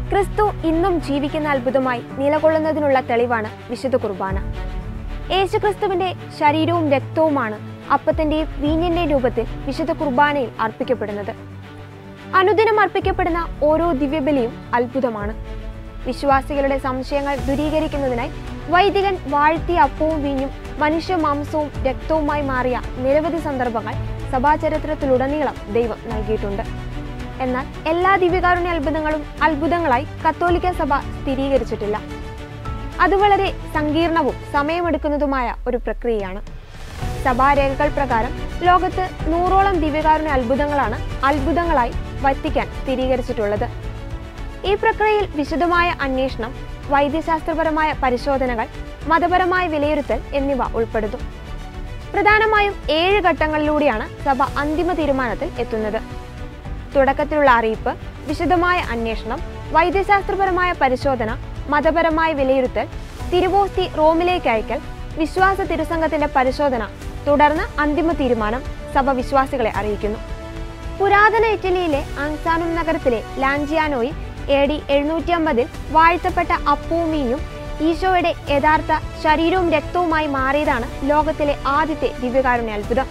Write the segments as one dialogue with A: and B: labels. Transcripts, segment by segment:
A: ക്രിസ്തു ഇന്നും ജീവിക്കുന്ന അത്ഭുതമായി നിലകൊള്ളുന്നതിനുള്ള തെളിവാണ് വിശുദ്ധ കുർബാന യേശുക്രിസ്തുവിന്റെ ശരീരവും രക്തവുമാണ് അപ്പത്തിന്റെയും വീഞ്ഞിന്റെയും രൂപത്തിൽ വിശുദ്ധ കുർബാനയിൽ അർപ്പിക്കപ്പെടുന്നത് അനുദിനം അർപ്പിക്കപ്പെടുന്ന ഓരോ ദിവ്യബലിയും അത്ഭുതമാണ് വിശ്വാസികളുടെ സംശയങ്ങൾ ദൂരീകരിക്കുന്നതിനായി വൈദികൻ വാഴ്ത്തിയ അപ്പവും വീഞ്ഞും മനുഷ്യ മാംസവും രക്തവുമായി മാറിയ നിരവധി സന്ദർഭങ്ങൾ സഭാചരിത്രത്തിലുടനീളം ദൈവം നൽകിയിട്ടുണ്ട് എന്നാൽ എല്ലാ ദിവ്യകാരുണ്യ അത്ഭുതങ്ങളും അത്ഭുതങ്ങളായി കത്തോലിക്ക സഭ സ്ഥിരീകരിച്ചിട്ടില്ല അത് വളരെ സങ്കീർണവും സമയമെടുക്കുന്നതുമായ ഒരു പ്രക്രിയയാണ് സഭാരേഖകൾ പ്രകാരം ലോകത്ത് നൂറോളം ദിവ്യകാരുണ്യ അത്ഭുതങ്ങളാണ് അത്ഭുതങ്ങളായി വത്തിക്കാൻ സ്ഥിരീകരിച്ചിട്ടുള്ളത് ഈ പ്രക്രിയയിൽ വിശദമായ അന്വേഷണം വൈദ്യശാസ്ത്രപരമായ പരിശോധനകൾ മതപരമായ വിലയിരുത്തൽ എന്നിവ ഉൾപ്പെടുന്നു പ്രധാനമായും ഏഴ് ഘട്ടങ്ങളിലൂടെയാണ് സഭ അന്തിമ തീരുമാനത്തിൽ എത്തുന്നത് തുടക്കത്തിലുള്ള അറിയിപ്പ് വിശദമായ അന്വേഷണം വൈദ്യശാസ്ത്രപരമായ പരിശോധന മതപരമായ വിലയിരുത്തൽ തിരുവോസ്തി റോമിലേക്ക് അയക്കൽ വിശ്വാസ തിരുസംഘത്തിന്റെ പരിശോധന തുടർന്ന് അന്തിമ തീരുമാനം സഭ വിശ്വാസികളെ അറിയിക്കുന്നു പുരാതന ഇറ്റലിയിലെ ആൻസാനും നഗരത്തിലെ ലാൻജിയാനോയിൽ എ ഡി എഴുന്നൂറ്റി അമ്പതിൽ വാഴ്ത്തപ്പെട്ട അപ്പവും മീനും ഈശോയുടെ യഥാർത്ഥ ശരീരവും രക്തവുമായി മാറിയതാണ് ലോകത്തിലെ ആദ്യത്തെ ദിവ്യകാരുണ്യ അത്ഭുതം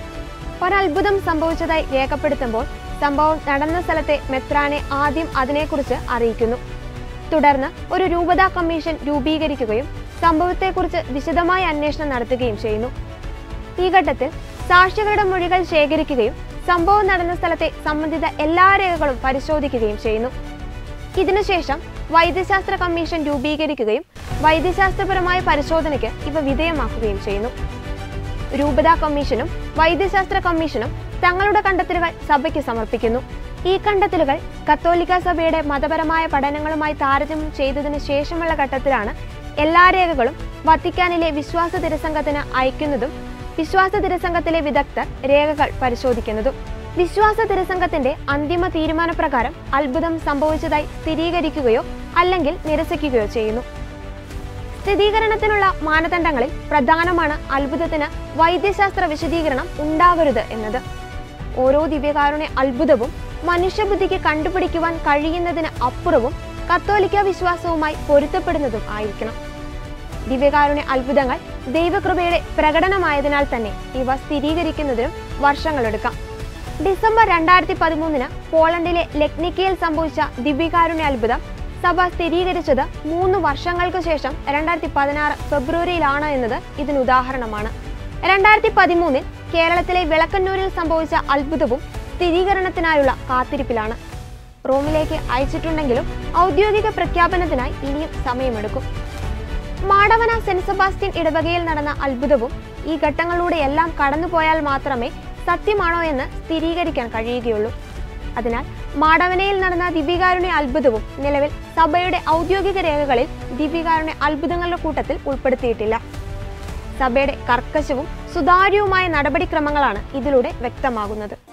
A: ഒരത്ഭുതം സംഭവിച്ചതായി രേഖപ്പെടുത്തുമ്പോൾ സംഭവം നടന്ന സ്ഥലത്തെ മെത്രാനെ ആദ്യം അതിനെക്കുറിച്ച് അറിയിക്കുന്നു തുടർന്ന് ഒരു രൂപതാ കമ്മീഷൻ രൂപീകരിക്കുകയും സംഭവത്തെക്കുറിച്ച് വിശദമായ അന്വേഷണം നടത്തുകയും ചെയ്യുന്നു ഈ ഘട്ടത്തിൽ സാക്ഷികളുടെ മൊഴികൾ ശേഖരിക്കുകയും സംഭവം നടന്ന സ്ഥലത്തെ സംബന്ധിത എല്ലാ രേഖകളും പരിശോധിക്കുകയും ചെയ്യുന്നു ഇതിനുശേഷം വൈദ്യശാസ്ത്ര കമ്മീഷൻ രൂപീകരിക്കുകയും വൈദ്യശാസ്ത്രപരമായ പരിശോധനയ്ക്ക് ഇവ വിധേയമാക്കുകയും ചെയ്യുന്നു രൂപതാ കമ്മീഷനും വൈദ്യശാസ്ത്ര കമ്മീഷനും തങ്ങളുടെ കണ്ടെത്തലുകൾ സഭയ്ക്ക് സമർപ്പിക്കുന്നു ഈ കണ്ടെത്തലുകൾ കത്തോലിക്ക സഭയുടെ മതപരമായ പഠനങ്ങളുമായി താരതമ്യം ചെയ്തതിനു ശേഷമുള്ള ഘട്ടത്തിലാണ് എല്ലാ രേഖകളും വത്തിക്കാനിലെ വിശ്വാസ തിരസംഘത്തിന് അയക്കുന്നതും വിശ്വാസ തിരസംഘത്തിലെ വിദഗ്ധർ രേഖകൾ പരിശോധിക്കുന്നതും വിശ്വാസ തിരസംഘത്തിന്റെ അന്തിമ തീരുമാനപ്രകാരം അത്ഭുതം സംഭവിച്ചതായി സ്ഥിരീകരിക്കുകയോ അല്ലെങ്കിൽ നിരസിക്കുകയോ ചെയ്യുന്നു സ്ഥിരീകരണത്തിനുള്ള മാനദണ്ഡങ്ങളിൽ പ്രധാനമാണ് അത്ഭുതത്തിന് വൈദ്യശാസ്ത്ര വിശദീകരണം ഉണ്ടാകരുത് എന്നത് ഓരോ ദിവ്യകാരുണ്യ അത്ഭുതവും മനുഷ്യബുദ്ധിക്ക് കണ്ടുപിടിക്കുവാൻ കഴിയുന്നതിന് അപ്പുറവും കത്തോലിക്ക വിശ്വാസവുമായി പൊരുത്തപ്പെടുന്നതും ആയിരിക്കണം ദിവ്യകാരുണ്യ അത്ഭുതങ്ങൾ ദൈവകൃപയുടെ പ്രകടനമായതിനാൽ തന്നെ ഇവ സ്ഥിരീകരിക്കുന്നതിനും വർഷങ്ങളെടുക്കാം ഡിസംബർ രണ്ടായിരത്തി പതിമൂന്നിന് പോളണ്ടിലെ ലെക്നിക്കയിൽ സംഭവിച്ച ദിവ്യകാരുണ്യ അത്ഭുതം സഭ സ്ഥിരീകരിച്ചത് മൂന്ന് വർഷങ്ങൾക്ക് ശേഷം രണ്ടായിരത്തി പതിനാറ് ഫെബ്രുവരിയിലാണ് എന്നത് ഇതിന് ഉദാഹരണമാണ് രണ്ടായിരത്തി പതിമൂന്നിൽ കേരളത്തിലെ വിളക്കന്നൂരിൽ സംഭവിച്ച അത്ഭുതവും സ്ഥിരീകരണത്തിനായുള്ള കാത്തിരിപ്പിലാണ് റോമിലേക്ക് അയച്ചിട്ടുണ്ടെങ്കിലും ഔദ്യോഗിക പ്രഖ്യാപനത്തിനായി ഇനിയും സമയമെടുക്കും മാടവന സെന്റ് സെബാസ്റ്റ്യൻ ഇടവകയിൽ നടന്ന അത്ഭുതവും ഈ ഘട്ടങ്ങളിലൂടെയെല്ലാം കടന്നുപോയാൽ മാത്രമേ സത്യമാണോ എന്ന് സ്ഥിരീകരിക്കാൻ കഴിയുകയുള്ളൂ അതിനാൽ മാടവനയിൽ നടന്ന ദിവ്യകാരുണ്യ അത്ഭുതവും നിലവിൽ സഭയുടെ ഔദ്യോഗിക രേഖകളിൽ ദിവ്യകാരുണ്യ അത്ഭുതങ്ങളുടെ കൂട്ടത്തിൽ ഉൾപ്പെടുത്തിയിട്ടില്ല സഭയുടെ കർക്കശവും സുതാര്യവുമായ നടപടിക്രമങ്ങളാണ് ഇതിലൂടെ വ്യക്തമാകുന്നത്